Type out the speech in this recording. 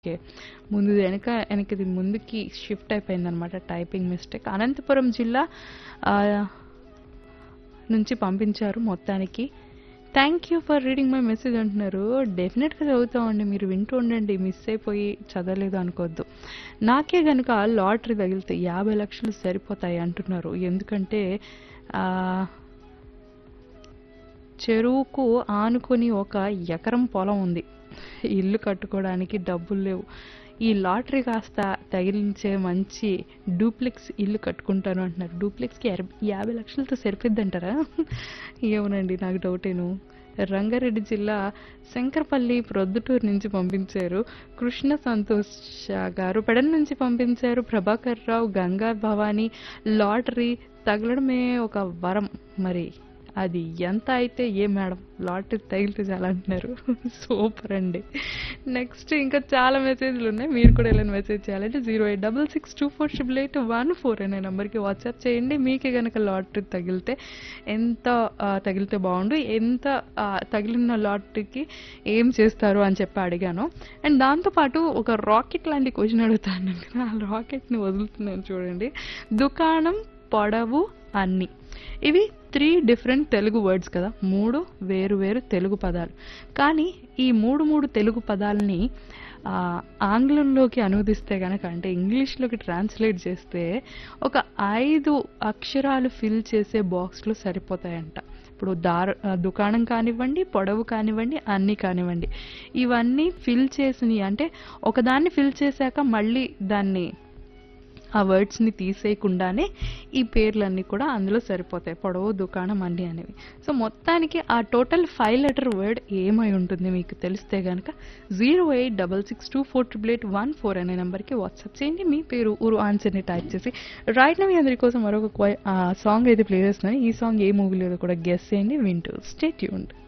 Okay. ముందుది వెనక వెనకది ముందుకి shift అయిపోయిందనమాట టైపింగ్ మిస్టేక్. అనంతపురం జిల్లా ఆహ్, నుంచి పంపించారు మొత్తానికి. Thank you for reading my message అంటున్నారు. డెఫినెట్‌గా చదువుతామండి. మీరు వింటూ ఉండండి. మిస్ అయిపోయి చదవలేదు అనుకోవద్దు. నాకే గనుక లాటరీ తగిలితే 50,00,000 సరిపోతాయి అంటున్నారు. ఎందుకంటే ఆహ్ చెరువుకు ఆనుకొని ఒక ఎకరం పొలం ఉంది. ఇల్లు కట్టుకోవడానికి డబ్బులు లేవు. ఈ లాటరీ కాస్త తగిలించే మంచి డూప్లెక్స్ ఇల్లు కట్టుకుంటాను అంటున్నారు. డూప్లెక్స్‌కి ఎర్ 50,00,000తో సరిపోద్దంటారా? ఏమోనండి నాకు డౌటేను. రంగారెడ్డి జిల్లా శంకరపల్లి ప్రొద్దుటూరు నుంచి పంపించారు. కృష్ణ సంతోష్ గారు పెడన నుంచి పంపించారు. ప్రభాకర్ రావు, గంగా భవాని లాటరీ తగలడమే ఒక వరం మరి అది ఎంత అయితే ఏ మేడం లాటరీ తగిలితే చాలా అంటున్నారు. సూపర్ అండి. నెక్స్ట్ ఇంకా చాలా మెసేజ్‌లు ఉన్నాయి. మీరు కూడా ఇలా మెసేజ్ చేయాలంటే 08662488814 అనే నంబర్‌కి వాట్సాప్ చేయండి. మీకే గనక లాటరీ తగిలితే ఎంత ఆహ్, తగిలితే బావుండు? ఎంత ఆహ్, తగిలిన లాటరీకి ఏం చేస్తారు అని చెప్పి అడిగాను. అండ్ దాంతో పాటు ఒక రాకెట్ లాంటి క్వెషన్ అడుగుతా అన్నాను కదా! ఆ రాకెట్‌ని వదులుతున్నాను చూడండి. దుకాణం, పొడవు, అన్ని. ఇవి 3 డిఫరెంట్ తెలుగు వర్డ్స్ కదా! 3 వేరు వేరు తెలుగు పదాలు. కానీ ఈ 3, 3 తెలుగు పదాలని ఆహ్, ఆంగ్లంలోకి అనువదిస్తే గనక అంటే ఇంగ్లీష్‌లోకి ట్రాన్స్‌లేట్ చేస్తే ఒక 5 అక్షరాలు ఫిల్ చేసే బాక్స్‌లు సరిపోతాయంట. ఇప్పుడు దార్ ఆహ్, దుకాణం కానివ్వండి, పొడవు కానివ్వండి, అన్ని కానివ్వండి. ఇవన్నీ ఫిల్ చేసినయి అంటే ఒకదాన్ని ఫిల్ చేశాక మళ్ళీ దాన్ని ఆ వర్డ్స్‌ని తీసేయకుండానే ఈ పేర్లన్నీ కూడా అందులో సరిపోతాయి. పొడవు, దుకాణం అన్ని అనేవి. సో మొత్తానికి ఆ టోటల్ 5 లెటర్ వర్డ్ ఏమై ఉంటుంది మీకు తెలిస్తే గనక 08662488814 అనే నంబర్‌కి వాట్సాప్ చేయండి. మీ పేరు, ఊరు, ఆన్సర్‌ని టైప్ చేసి రైట్ నౌ మీ అందరి కోసం మరొక క్వై ఆహ్, సాంగ్ అయితే ప్లే చేస్తున్నాను. ఈ సాంగ్ ఏ మూవీలోదో కూడా గెస్ చేయండి. వింటూ స్టే ట్యూన్డ్.